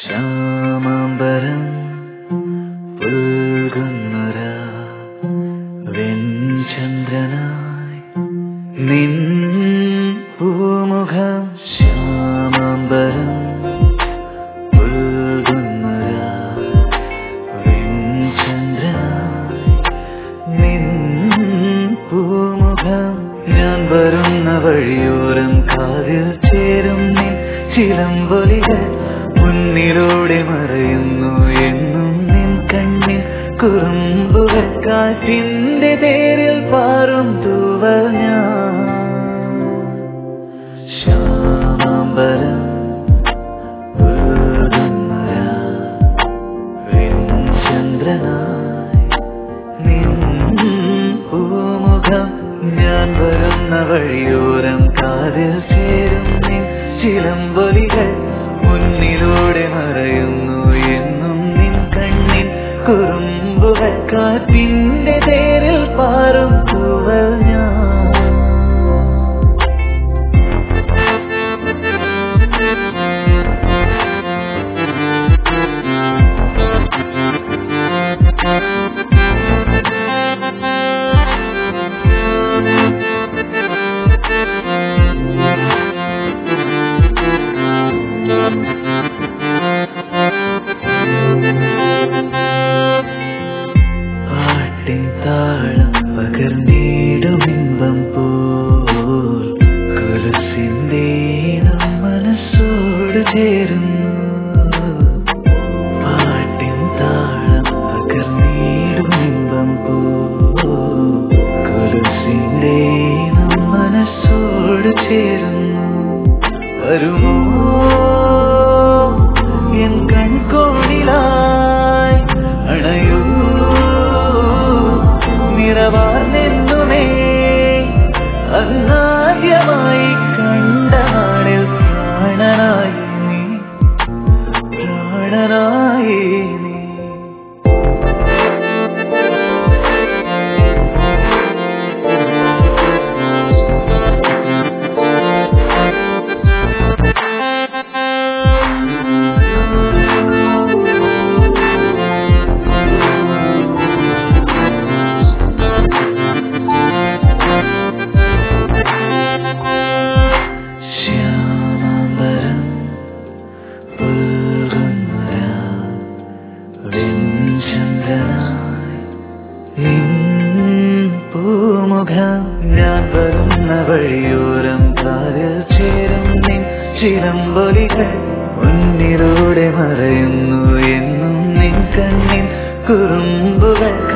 ശ്യാമാംബരം പുൽകുന്നൊര വെൺചന്ദ്രനായി നിൻ പൂമുഖം ശ്യാമാംബരം പുൽകുന്നൊര വെൺചന്ദ്രനായി നിൻ പൂമുഖം ഞാൻ വരുന്ന വഴിയോരം കാതിൽ ചേരും നിൻ ചിലമ്പൊലികൾ മുന്നിലൂടെ മറയുന്നു എന്നും നിൻ കണ്ണിൽ കുറുമ്പുകൾ കാറ്റിന്റെ തേരിൽ പാറും തൂവൽ ഞാൻ ശ്യാമാംബരം പുൽകുന്നൊര വെൺചന്ദ്രനായി നിൻ പൂമുഖം ഞാൻ വരുന്ന വഴിയോരം കാതിൽ ചേരും നിൻ ചിലമ്പൊലികൾ മുന്നിലൂടെ മറയുന്നു എന്നും നിൻ കണ്ണിൻ കുറുമ്പുകൾ കാറ്റിന്റെ തേരിൽ പാറും തൂവൽ ഞാൻ പാട്ടിൻ താളം പകർന്നിടുമിമ്പം പോൽ കുരുസിന്റെ ഇണം മനസ്സോട് ചേരുന്നു പാട്ടിൻ താളം പകർന്നിടുമിമ്പം പോൽ കുരുസിന്റെ ഇണം മനസ്സോട് ചേരുന്നു വരുമോ എൻ കൺകോണിലായി അണയൂ നിറവാർന്നെന്നുമേ അന്നാദ്യമായി കണ്ട നാളിൽ പ്രാണനായി നീ പ്രാണനായി നീ ശ്യാമാംബരം പുൽകുന്നൊര വെൺചന്ദ്രനായി നിൻ പൂമുഖം ഞാൻ വരുന്ന വഴിയോരം കാതിൽ ചേരും നിൻ ചിലമ്പൊലികൾ മുന്നിലൂടെ മറയുന്നു എന്നും നിൻ കണ്ണിൻ കുറുമ്പുകൾ